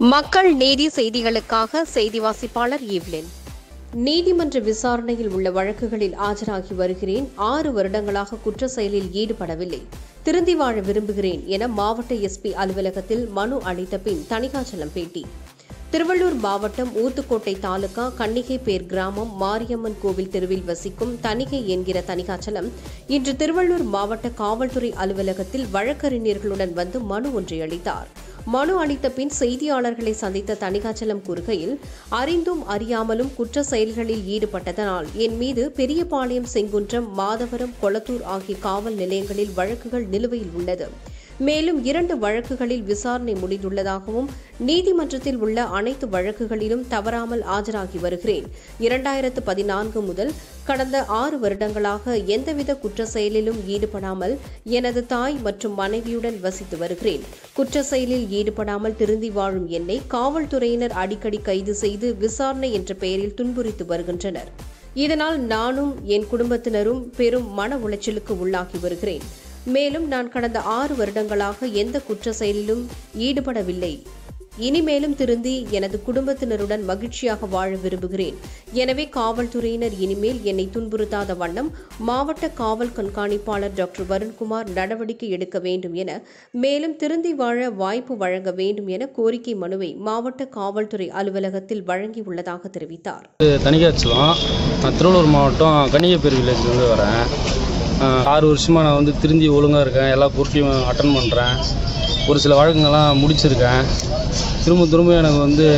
மக்கள் நீதி செய்திகளுக்காக செய்தி வாசிப்பாளர் ஈவ்லின் நீதிமன்ற விசாரணையில் உள்ள வழக்குகளில் ஆஜராகி வருகிறேன் ஆறு வருடங்களாக குற்ற செயலில் ஈடுபடவில்லை திருந்தி வாழ விரும்புகிறேன் என மாவட்ட எஸ்பி அலுவலகத்தில் மனு அளித்த பின் தணிகாச்சலம் பேட்டி திருவள்ளூர் மாவட்டம் ஊத்துக்கோட்டை தாலுகா கன்னிகைப்பேர் கிராமம் மாரியம்மன் கோவில் தெருவில் வசிக்கும் தணிகை என்கிற தணிகாச்சலம் இன்று திருவள்ளூர் மாவட்ட காவல்துறை அலுவலகத்தில் வழக்கறிஞர்களுடன் வந்து மனு ஒன்றை அளித்தார் மனு அளித்த பின் செய்தியாளர்களை சந்தித்த தணிகாச்சலம் கூறுகையில் அறிந்தும் அறியாமலும் குற்ற செயல்களில் ஈடுபட்டதனால் என் மீது பெரியபாளையம் செங்குன்றம் மாதவரம் கொளத்தூர் ஆகிய காவல் நிலையங்களில் வழக்குகள் நிலுவையில் உள்ளது மேலும் இரண்டு வழக்குகளில் விசாரணை முடிந்துள்ளதாகவும் நீதிமன்றத்தில் உள்ள அனைத்து வழக்குகளிலும் தவறாமல் ஆஜராகி வருகிறேன் இரண்டாயிரத்து பதினான்கு முதல் கடந்த ஆறு வருடங்களாக எந்தவித குற்ற செயலிலும் ஈடுபடாமல் எனது தாய் மற்றும் மனைவியுடன் வசித்து வருகிறேன் குற்ற செயலில் ஈடுபடாமல் திருந்தி வாழும் என்னை காவல்துறையினர் அடிக்கடி கைது செய்து விசாரணை என்ற பெயரில் துன்புறுத்தி வருகின்றனர் இதனால் நானும் என் குடும்பத்தினரும் பெரும் மன உளைச்சலுக்கு உள்ளாகி வருகிறேன் மேலும் நான் கடந்த ஆறு வருடங்களாக எந்த குற்ற செயலிலும் ஈடுபடவில்லை இனிமேலும் திருந்தி எனது குடும்பத்தினருடன் மகிழ்ச்சியாக வாழ விரும்புகிறேன் எனவே காவல்துறையினர் இனிமேல் என்னை துன்புறுத்தாத வண்ணம் மாவட்ட காவல் கண்காணிப்பாளர் டாக்டர் வருண்குமார் நடவடிக்கை எடுக்க வேண்டும் என மேலும் திருந்தி வாழ வாய்ப்பு வழங்க வேண்டும் என கோரிக்கை மனுவை மாவட்ட காவல்துறை அலுவலகத்தில் வழங்கியுள்ளதாக தெரிவித்தார் தனிகாச்சலம் நான் திருவள்ளூர் மாவட்டம் கன்னிகைப்பேர் வில்லேஜ்லேருந்து வரேன் ஆஹ் ஆறு வருஷமாக நான் வந்து திருந்தி ஒழுங்காக இருக்கேன் எல்லா பொருட்டையும் அட்டன் பண்ணுறேன் ஒரு சில வழக்குங்கள்லாம் முடிச்சிருக்கேன் திரும்ப திரும்ப எனக்கு வந்து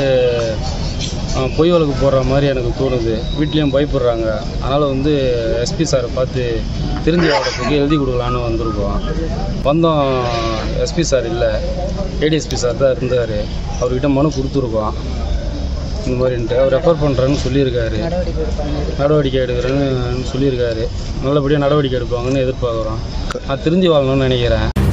ஆஹ் பொய் வழக்கு போடுற மாதிரி எனக்கு தோணுது வீட்லேயும் பயப்படுறாங்க அதனால் வந்து எஸ்பி சாரை பார்த்து திருந்தி வாழறதுக்கு எழுதி கொடுக்கலான்னு வந்திருக்கோம் வந்தோம் எஸ்பி சார் இல்லை ஏடிஎஸ்பி சார் தான் இருந்தார் அவர்கிட்ட மனு கொடுத்துருக்கோம் இந்த மாதிரின்ட்டு அவர் ரெஃபர் பண்ணுறேன்னு சொல்லியிருக்காரு நடவடிக்கை எடுக்கிறேன்னு சொல்லியிருக்காரு நல்லபடியாக நடவடிக்கை எடுப்பாங்கன்னு எதிர்பார்க்குறோம் நான் திருந்தி வாழணும்னு நினைக்கிறேன்